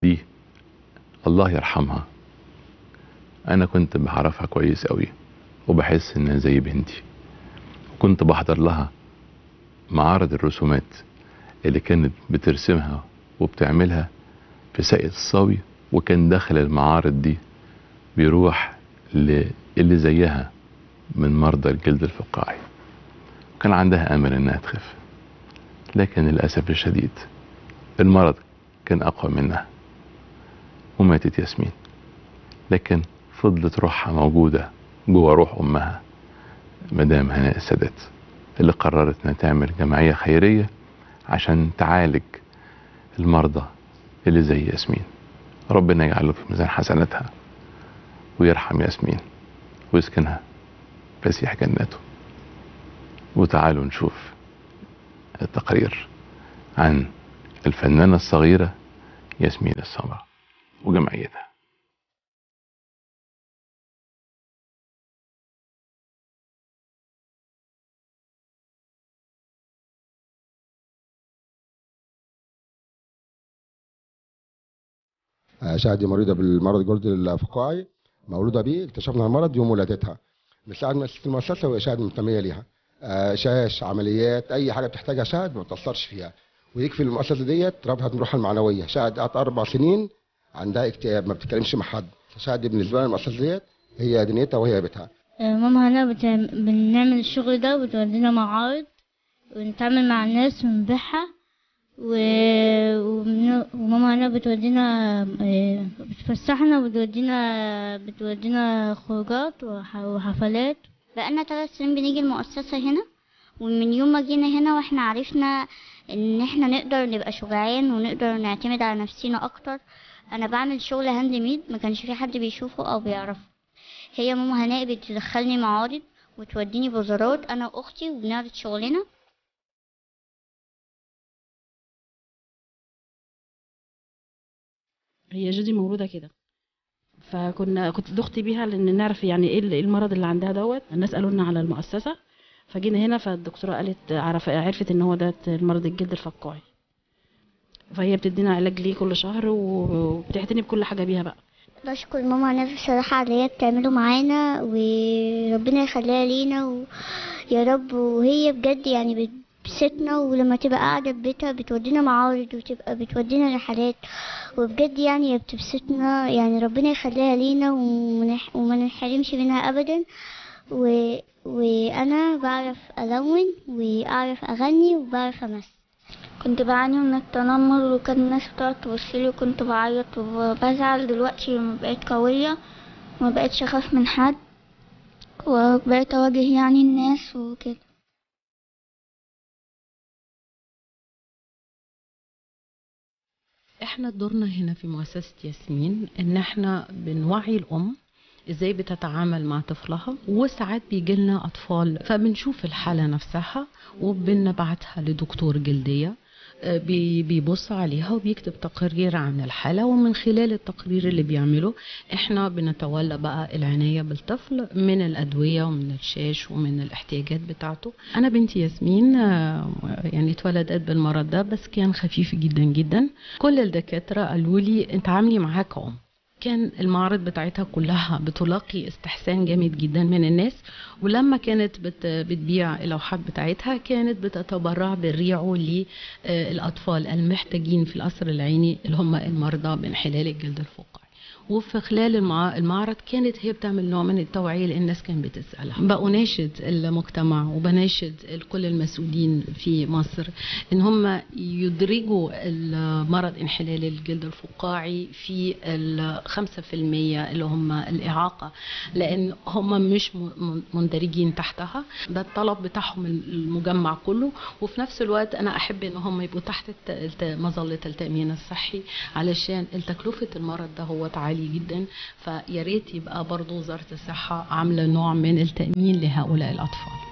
دي الله يرحمها انا كنت بعرفها كويس قوي وبحس انها زي بنتي كنت بحضر لها معارض الرسومات اللي كانت بترسمها وبتعملها في ساقية الصاوي وكان داخل المعارض دي بيروح للي زيها من مرضى الجلد الفقاعي وكان عندها امل انها تخف لكن للاسف الشديد المرض كان اقوى منها وماتت ياسمين لكن فضلت روحها موجودة جوه روح أمها مدام هناء السادات اللي قررت انها تعمل جمعية خيرية عشان تعالج المرضى اللي زي ياسمين ربنا يجعله في ميزان حسناتها ويرحم ياسمين ويسكنها فسيح جناته وتعالوا نشوف التقرير عن الفنانة الصغيرة ياسمين السمراء وجمعيتها شهدي مريضة بالمرض الجلد الفقاعي مولودة بيه اكتشفنا المرض يوم ولادتها بنساعد مؤسسة المؤسسة وهي شهد منتمية ليها آه، شاش عمليات أي حاجة بتحتاجها شهد ما بتأثرش فيها ويكفي المؤسسة ديت رفعت من روحها المعنوية شهد قعدت أربع سنين عندها اكتئاب ما بتتكلمش مع حد شهد بالنسبة لنا المؤسسة ديت هي دنيتها وهي بيتها آه، ماما هنا بتعم... بنعمل الشغل ده وبتودينا معارض ونتعامل مع الناس ونبيعها و... ومن... وماما هنا بتودينا آه، بتفسحنا وبتودينا بتودينا خروجات وح... وحفلات بقالنا ثلاث سنين بنيجي المؤسسة هنا ومن يوم ما جينا هنا واحنا عرفنا ان احنا نقدر نبقى شجعان ونقدر نعتمد على نفسينا اكتر انا بعمل شغل هاند ميد ما كانش في حد بيشوفه او بيعرفه هي ماما هناء بتدخلني معارض وتوديني بازارات انا واختي وبنعرض شغلنا هي جدي مولوده كده فكنا كنت دختي بيها لان نعرف يعني ايه ال- إيه المرض اللي عندها دوت الناس قالوا لنا على المؤسسه فجينا هنا فالدكتوره قالت عرف عرفت ان هو ده المرض الجلد الفقاعي فهي بتدينا علاج ليه كل شهر وبتعتني بكل حاجه بيها بقى بشكر ماما هناء بصراحة على اللي هي بتعمله معانا وربنا يخليها لينا ويا رب وهي بجد يعني بتبسطنا ولما تبقى قاعدة في بيتها بتودينا معارض وتبقى بتودينا رحلات وبجد يعني هي بتبسطنا يعني ربنا يخليها لينا ومنح- وما نحرمش منها أبدا و... وأنا بعرف ألون وأعرف أغني وبعرف أمثل كنت بعاني من التنمر وكان الناس بتقعد تبصلي وكنت بعيط وبزعل دلوقتي لما بقيت قوية وما بقيتش أخاف من حد وبقيت أواجه يعني الناس وكده احنا دورنا هنا في مؤسسة ياسمين ان احنا بنوعي الام ازاي بتتعامل مع طفلها وساعات بيجي لنا اطفال فبنشوف الحالة نفسها وبنبعتها لدكتور جلدية آه، بي- بيبص عليها وبيكتب تقرير عن الحالة ومن خلال التقرير اللي بيعمله احنا بنتولى بقى العناية بالطفل من الأدوية ومن الشاش ومن الاحتياجات بتاعته أنا بنتي ياسمين آه، يعني اتولدت بالمرض ده بس كان خفيف جدا جدا كل الدكاترة قالوا لي انت عاملي معاها كأم كان المعارض بتاعتها كلها بتلاقي استحسان جامد جدا من الناس ولما كانت بت بتبيع اللوحات بتاعتها كانت بتتبرع بالريعو للأطفال المحتاجين في القصر العيني اللي هم المرضى بانحلال الجلد الفقاعي وفي خلال المع- المعرض كانت هي بتعمل نوع من التوعية لأن الناس كانت بتسألها بأناشد المجتمع وبناشد كل المسؤولين في مصر إن هم يدرجوا المرض انحلال الجلد الفقاعي في الخمسة في المية اللي هم الإعاقة لأن هم مش م- مندرجين تحتها ده الطلب بتاعهم المجمع كله وفي نفس الوقت أنا أحب إن هم يبقوا تحت الت- الت- مظلة التأمين الصحي علشان تكلفة المرض ده هو عالي جدا فيا ريت يبقى برضه وزارة الصحة عاملة نوع من التأمين لهؤلاء الأطفال